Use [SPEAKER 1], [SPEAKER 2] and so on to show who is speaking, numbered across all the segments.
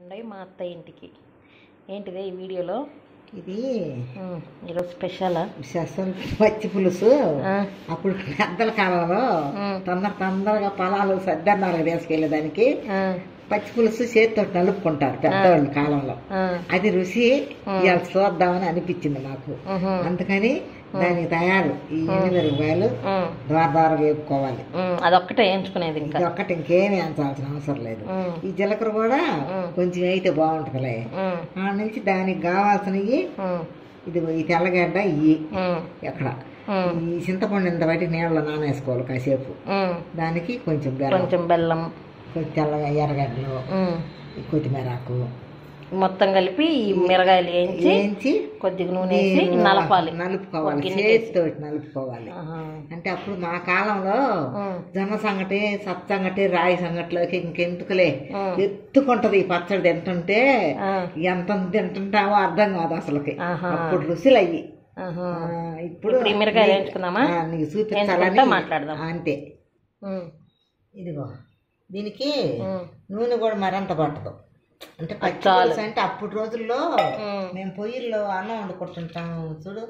[SPEAKER 1] ఉన్నాయి మా అత్తయ్య ఇంటికి ఏంటిదే ఈ వీడియోలో
[SPEAKER 2] ఇది
[SPEAKER 1] ఉమ్, ఈరోజు స్పెషలా
[SPEAKER 2] శసం పచ్చి పులుసు
[SPEAKER 1] ఆ,
[SPEAKER 2] అప్పుడు పెద్దల కాలంలో
[SPEAKER 1] ఉమ్,
[SPEAKER 2] తొందర తొందరగా పొలాలు సద్దన్నాలకు తీసుకెళ్ళేదానికి
[SPEAKER 1] ఆ,
[SPEAKER 2] పచ్చి పులుసు చేతితో నలుపుకుంటారు పెద్దవాళ్ళ కాలంలో
[SPEAKER 1] ఆ,
[SPEAKER 2] అది రుచి ఇవాళ చూద్దామని అనిపించింది నాకు
[SPEAKER 1] ఉహు,
[SPEAKER 2] అందుకని దానికి తయారు ఈ ఎండుమిరపకాయలు
[SPEAKER 1] ఉమ్,
[SPEAKER 2] ద్వార ద్వారా వేపుకోవాలి
[SPEAKER 1] ఉమ్, అదొక్కటే వేయించుకునేది ఇంకా
[SPEAKER 2] ఇది ఒక్కటి ఇంకేమీ వేయించాల్సిన అవసరం లేదు
[SPEAKER 1] ఉమ్,
[SPEAKER 2] ఈ జీలకర్ర కూడా కొంచెం అయితే బాగుంటుందిలే
[SPEAKER 1] ఉమ్,
[SPEAKER 2] ఆ నుంచి దానికి కావాల్సినవి
[SPEAKER 1] ఉమ్,
[SPEAKER 2] ఇది ఈ తెల్లగడ్డ ఇవి
[SPEAKER 1] ఉమ్,
[SPEAKER 2] ఎక్కడ
[SPEAKER 1] ఉమ్,
[SPEAKER 2] ఈ చింతపండు ఇంత బట్టి నీళ్ళలో నానేసుకోవాలి కాసేపు
[SPEAKER 1] ఉమ్,
[SPEAKER 2] దానికి కొంచెం బెల్లం
[SPEAKER 1] కొంచెం బెల్లం
[SPEAKER 2] కొంచెం తెల్లగా ఎర్రగడ్డలు
[SPEAKER 1] ఉమ్,
[SPEAKER 2] ఈ కొత్తిమీరాకు
[SPEAKER 1] మొత్తం కలిపి ఈ మిరగాయలు వేయించి
[SPEAKER 2] వేయించి
[SPEAKER 1] కొద్దిగా నూనె వేసి నలపాలి
[SPEAKER 2] నలుపుకోవాలి
[SPEAKER 1] గిన్నె
[SPEAKER 2] చేతితో నలుపుకోవాలి
[SPEAKER 1] ఆహా,
[SPEAKER 2] అంటే అప్పుడు మా కాలంలో
[SPEAKER 1] ఉమ్,
[SPEAKER 2] జొన్న సంగటి సత్ సంగటి రాయి సంగటిలోకి ఇంకెందుకులే
[SPEAKER 1] ఉమ్,
[SPEAKER 2] ఎత్తుకుంటది ఈ పచ్చడి తింటుంటే
[SPEAKER 1] ఆ,
[SPEAKER 2] ఎంత తింటుంటావో అర్థం కాదు అసలుకి
[SPEAKER 1] ఆహా.
[SPEAKER 2] అప్పుడు రుచులు అయ్యి
[SPEAKER 1] ఆహా.
[SPEAKER 2] ఆ, ఇప్పుడు
[SPEAKER 1] ఇప్పుడు ఈ మిరకాయలు వేయించుకుందామా
[SPEAKER 2] ఆ, నీకు
[SPEAKER 1] వేయించుకుంటా
[SPEAKER 2] చూపించాలని
[SPEAKER 1] మాట్లాడదాం
[SPEAKER 2] అంతే
[SPEAKER 1] ఉమ్,
[SPEAKER 2] ఇదిగో దీనికి
[SPEAKER 1] ఉమ్,
[SPEAKER 2] నూనె కూడా మరింత పట్టదు అంటే పచ్చి
[SPEAKER 1] చాలు.
[SPEAKER 2] పులుసు అంటే అప్పుడు రోజుల్లో
[SPEAKER 1] ఉమ్,
[SPEAKER 2] మేము పొయ్యిల్లో అన్నం వండుకుంటుంటాం చూడు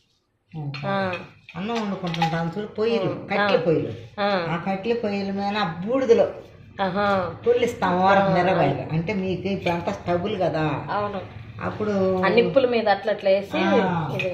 [SPEAKER 1] ఆ,
[SPEAKER 2] అన్నం వండుకుంటుంటాం చూడు పొయ్యిలు కట్టెల పొయ్యిలు
[SPEAKER 1] ఆ,
[SPEAKER 2] ఆ కట్టెల పొయ్యిల మీద ఆ బూడిదలో
[SPEAKER 1] ఆహా,
[SPEAKER 2] పుల్లిస్తాం ఓరకు మిరగాయలు అంటే మీకు ఇప్పుడు అంతా స్టబుల్ కదా
[SPEAKER 1] అవును
[SPEAKER 2] అప్పుడు
[SPEAKER 1] ఆ నిప్పుల మీద అట్లా అట్లా వేసి
[SPEAKER 2] ఆ.
[SPEAKER 1] ఇది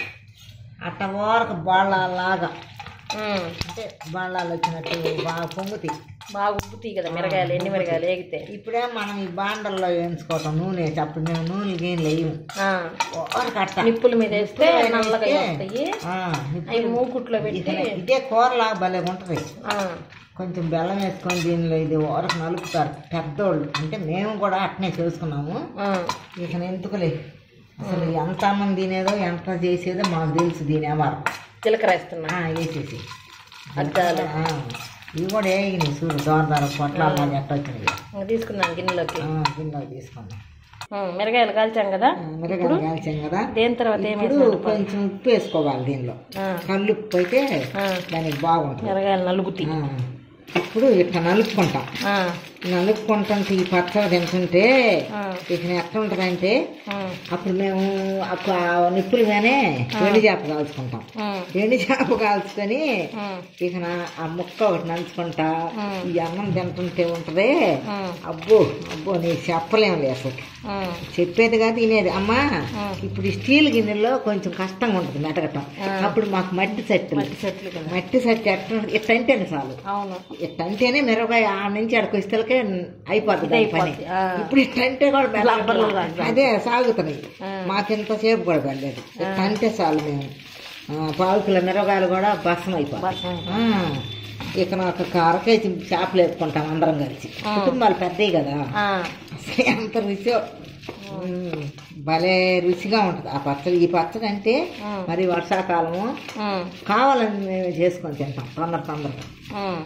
[SPEAKER 2] అట్ట ఓరకు బాళ్ళలాగా
[SPEAKER 1] ఉమ్,
[SPEAKER 2] అంటే బాళ్ళాలు వచ్చినట్టు బాగా పొంగుతాయి
[SPEAKER 1] బాగా ఉబ్బుతాయి కదా మిరగాయలు ఎన్ని మిరగాయలు వేగితే
[SPEAKER 2] ఇప్పుడే మనం ఈ బాండల్లో వేయించుకోవటం నూనె వేసి అప్పుడు మేము నూనెలు గేం లేవు
[SPEAKER 1] ఆ,
[SPEAKER 2] ఓరకు అట్ట
[SPEAKER 1] నిప్పుల మీద వేస్తే
[SPEAKER 2] నిప్పుల మీద
[SPEAKER 1] నల్లగా
[SPEAKER 2] వేస్తే,
[SPEAKER 1] వస్తాయి
[SPEAKER 2] ఆ,
[SPEAKER 1] అవి
[SPEAKER 2] ఇప్పుడు
[SPEAKER 1] మూకుట్లో పెట్టి
[SPEAKER 2] ఇదే ఇదే కూరలాగా భలే ఉంటుంది
[SPEAKER 1] ఆ,
[SPEAKER 2] కొంచెం బెల్లం వేసుకొని దీనిలో ఇది ఓరకు నలుపుతారు పెద్దోళ్ళు అంటే మేము కూడా అట్నే చేసుకున్నాము
[SPEAKER 1] ఆ,
[SPEAKER 2] ఇక ఎందుకులే అసలు ఎంత అన్నం తినేదో ఎంత చేసేదో మాకు తెలుసు దీని ఎవరు
[SPEAKER 1] జీలకర్ర వేస్తున్నా
[SPEAKER 2] వేసేసి
[SPEAKER 1] అద్దాలు
[SPEAKER 2] ఆ, ఇవి కూడా వేగినాయి చూడు దోరదార పొట్లాలు ఎట్టొచ్చినాయి
[SPEAKER 1] ఇంకా తీసుకున్నాను గిన్నెలోకి
[SPEAKER 2] గిన్నెలో తీసుకున్నాం
[SPEAKER 1] ఉమ్, మిరగాయలు కాల్చాం కదా
[SPEAKER 2] ఆ, మిరగాయలు కాల్చాం కదా
[SPEAKER 1] దేని తర్వాత ఏం
[SPEAKER 2] ఇప్పుడు
[SPEAKER 1] వేసాను
[SPEAKER 2] కొంచెం ఉప్పు వేసుకోవాలి దీనిలో
[SPEAKER 1] ఆ,
[SPEAKER 2] కళ్ళు ఉప్పు అయితే
[SPEAKER 1] ఆ,
[SPEAKER 2] దానికి బాగుంటుంది
[SPEAKER 1] మిరగాయలు నలుగుతాయి
[SPEAKER 2] ఆ, ఇప్పుడు ఇట్లా నలుపుకుంటాం
[SPEAKER 1] ఆ,
[SPEAKER 2] నలుపుకుంటుంటే ఈ పచ్చడి తింటుంటే
[SPEAKER 1] ఆ,
[SPEAKER 2] ఇక ఎట్లా ఉంటుందంటే
[SPEAKER 1] ఆ,
[SPEAKER 2] అప్పుడు మేము అప్పుడు ఆ నిప్పులుగానే ఎండు చేప కాల్చుకుంటాం
[SPEAKER 1] ఆ,
[SPEAKER 2] ఎండు చేప కాల్చుకొని
[SPEAKER 1] ఆ,
[SPEAKER 2] ఇక నా- ఆ ముక్క ఒకటి నంచుకుంటా
[SPEAKER 1] ఉమ్.
[SPEAKER 2] ఈ అన్నం తింటుంటే ఉంటది
[SPEAKER 1] ఆ,
[SPEAKER 2] అబ్బో అబ్బో నీకు చెప్పలేం లేదు అసలు
[SPEAKER 1] ఆ,
[SPEAKER 2] చెప్పేది కాదు తినేది అమ్మా
[SPEAKER 1] ఉమ్.
[SPEAKER 2] ఇప్పుడు ఈ స్టీల్ గిన్నెలో కొంచెం కష్టంగా ఉంటుంది మెటకటం
[SPEAKER 1] ఆ.
[SPEAKER 2] అప్పుడు మాకు మట్టి సట్టులు
[SPEAKER 1] మట్టి చెట్లు కదా
[SPEAKER 2] మట్టి సట్టి ఎట్ట ఇట్లా అంటేనే చాలు
[SPEAKER 1] అవును
[SPEAKER 2] ఇట్లా అంటేనే మిరపకాయ ఆ నుంచి అక్కడికి వస్తలకే అయిపోతుంది దాని పని
[SPEAKER 1] అయిపోద్ది, ఆ.
[SPEAKER 2] ఇప్పుడు ఇట్లా అంటే కూడా మెల్లగా
[SPEAKER 1] లబ్బర్లు లాగా.
[SPEAKER 2] అదే సాగుతున్నాయి
[SPEAKER 1] ఆ.
[SPEAKER 2] మాకింతసేపు కూడా వెళ్ళలేదు ఇట్లా అంటే చాలు మేము ఆ, పావు కిలో మిరపకాయలు కూడా భస్మం అయిపోతాయి
[SPEAKER 1] బసం.
[SPEAKER 2] ఆ, ఇక నాకు ఒక అర కేజీ చేపలు వేసుకుంటాం అందరం కలిసి
[SPEAKER 1] ఆ.
[SPEAKER 2] కుటుంబాలు పెద్దవి కదా
[SPEAKER 1] ఆ,
[SPEAKER 2] అసలు ఎంత రుచో ఉమ్, భలే రుచిగా ఉంటుంది ఆ పచ్చడి ఈ పచ్చడి అంటే
[SPEAKER 1] ఉమ్,
[SPEAKER 2] మరి వర్షాకాలము
[SPEAKER 1] ఉమ్,
[SPEAKER 2] కావాలని మేము చేసుకొని తింటాం తొందర తొందరగా
[SPEAKER 1] ఉమ్.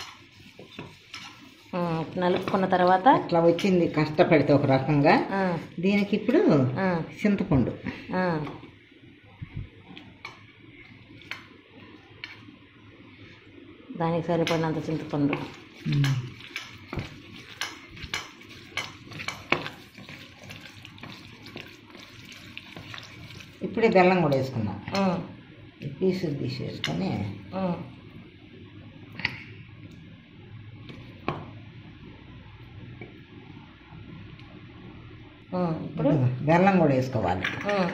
[SPEAKER 1] ఉమ్, నలుపుకున్న తర్వాత
[SPEAKER 2] అట్లా వచ్చింది కష్టపడితే ఒక రకంగా
[SPEAKER 1] ఆ,
[SPEAKER 2] దీనికి ఇప్పుడు
[SPEAKER 1] ఆ,
[SPEAKER 2] చింతపండు
[SPEAKER 1] ఆ. దానికి సరిపడినంత చింతపండు
[SPEAKER 2] ఇప్పుడే బెల్లం కూడా వేసుకున్నాం
[SPEAKER 1] ఉమ్,
[SPEAKER 2] ఈ పీసులు తీసేసుకొని
[SPEAKER 1] ఉమ్. ఉమ్, ఇప్పుడు
[SPEAKER 2] బెల్లం కూడా వేసుకోవాలి
[SPEAKER 1] ఉమ్,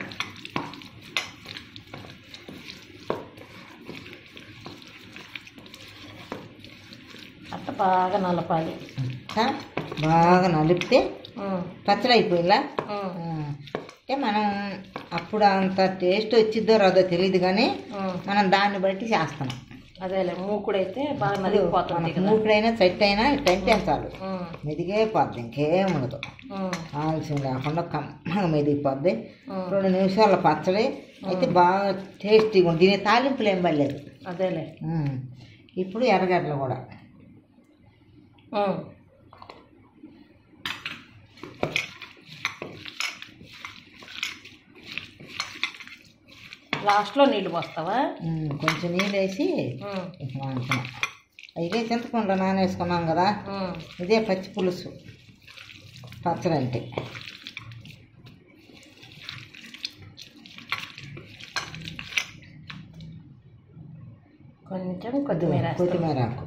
[SPEAKER 1] అట్ట బాగా నలపాలి
[SPEAKER 2] ఇంకా బాగా నలిపితే
[SPEAKER 1] ఉమ్,
[SPEAKER 2] పచ్చడి అయిపోయిందా
[SPEAKER 1] ఉమ్,
[SPEAKER 2] అంటే మనం అప్పుడు అంత టేస్ట్ వచ్చిద్దో రాదో తెలియదు కానీ
[SPEAKER 1] ఉమ్.
[SPEAKER 2] మనం దాన్ని బట్టి చేస్తాం
[SPEAKER 1] అదేలే మూకుడైతే బాగా నలిగిపోతుంది
[SPEAKER 2] మనకు
[SPEAKER 1] కదా
[SPEAKER 2] మూకుడైనా చెట్టు అయినా టెంట్ చాలు
[SPEAKER 1] ఉమ్,
[SPEAKER 2] మెదిగే పోద్ది ఇంకేం ఉండదు
[SPEAKER 1] ఉమ్,
[SPEAKER 2] ఆలస్యం లేకుండా కమ్మగా మెదిగిపోద్ది
[SPEAKER 1] ఉమ్.
[SPEAKER 2] రెండు నిమిషాల పచ్చడి అయితే బాగా టేస్టీగా ఉంటుంది దీని తాలింపులు ఏం పడలేదు
[SPEAKER 1] అదేలే
[SPEAKER 2] ఉమ్. ఇప్పుడు ఎర్రగడ్డలు కూడా
[SPEAKER 1] ఉమ్, లాస్ట్లో నీళ్ళు పోస్తావా
[SPEAKER 2] ఉమ్, కొంచెం నీళ్ళు వేసి
[SPEAKER 1] ఉమ్,
[SPEAKER 2] ఇట్లా అంటున్నాం అయితే చింతపండు నానేసుకున్నాం కదా
[SPEAKER 1] ఉమ్,
[SPEAKER 2] ఇదే పచ్చి పులుసు పచ్చడి అంటే
[SPEAKER 1] కొంచెం కొత్తిమీర వేస్తాం.
[SPEAKER 2] కొత్తిమీర ఆకు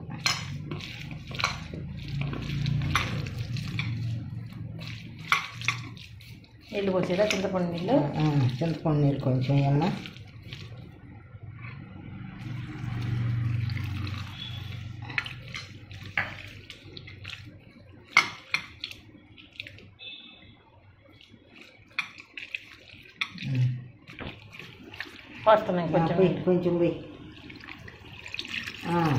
[SPEAKER 1] నీళ్ళు పోసేదా చింతపండు నీళ్ళు
[SPEAKER 2] ఆ, చింతపండు నీళ్ళు కొంచెం వేయమ్మా
[SPEAKER 1] పోస్తున్నాం కొంచెం
[SPEAKER 2] పోయి
[SPEAKER 1] నీళ్ళు.
[SPEAKER 2] కొంచెం పోయి ఆ.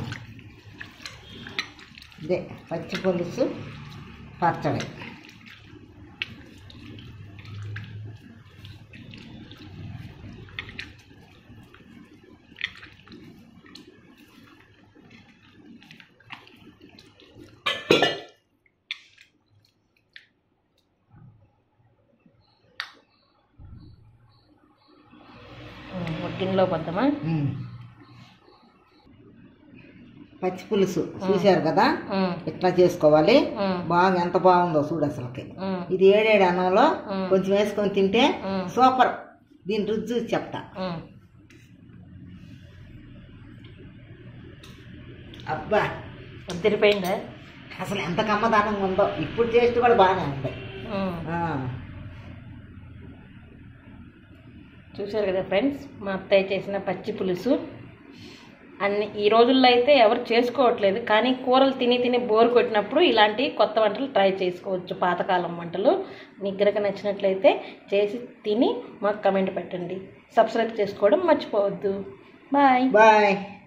[SPEAKER 2] ఇదే పచ్చి పులుసు పచ్చడి
[SPEAKER 1] ఉమ్, ఒక గిన్నెలో పోద్దామా
[SPEAKER 2] ఉమ్. పచ్చి పులుసు చూశారు కదా
[SPEAKER 1] ఉమ్,
[SPEAKER 2] ఇట్లా చేసుకోవాలి
[SPEAKER 1] ఉమ్,
[SPEAKER 2] బాగా ఎంత బాగుందో చూడు అసలుకి
[SPEAKER 1] ఉమ్,
[SPEAKER 2] ఇది ఏడేడు అన్నంలో
[SPEAKER 1] ఉమ్.
[SPEAKER 2] కొంచెం వేసుకొని తింటే
[SPEAKER 1] ఉమ్,
[SPEAKER 2] సూపర్ దీని రుచి చూసి చెప్తా
[SPEAKER 1] ఉమ్.
[SPEAKER 2] అబ్బా
[SPEAKER 1] ఉద్దిరిపోయిందా
[SPEAKER 2] అసలు ఎంత కమ్మదానంగా ఉందో ఇప్పుడు టేస్ట్ కూడా బాగానే ఉంది
[SPEAKER 1] ఉమ్.
[SPEAKER 2] ఆ,
[SPEAKER 1] చూశారు కదా ఫ్రెండ్స్ మా అత్తయ్య చేసిన పచ్చి పులుసు అన్ని ఈ రోజుల్లో అయితే ఎవరు చేసుకోవట్లేదు కానీ కూరలు తిని తిని బోర్ కొట్టినప్పుడు ఇలాంటి కొత్త వంటలు ట్రై చేసుకోవచ్చు పాతకాలం వంటలు మీకు గనక నచ్చినట్లయితే చేసి తిని మాకు కమెంట్ పెట్టండి సబ్స్క్రైబ్ చేసుకోవడం మర్చిపోవద్దు బాయ్
[SPEAKER 2] బాయ్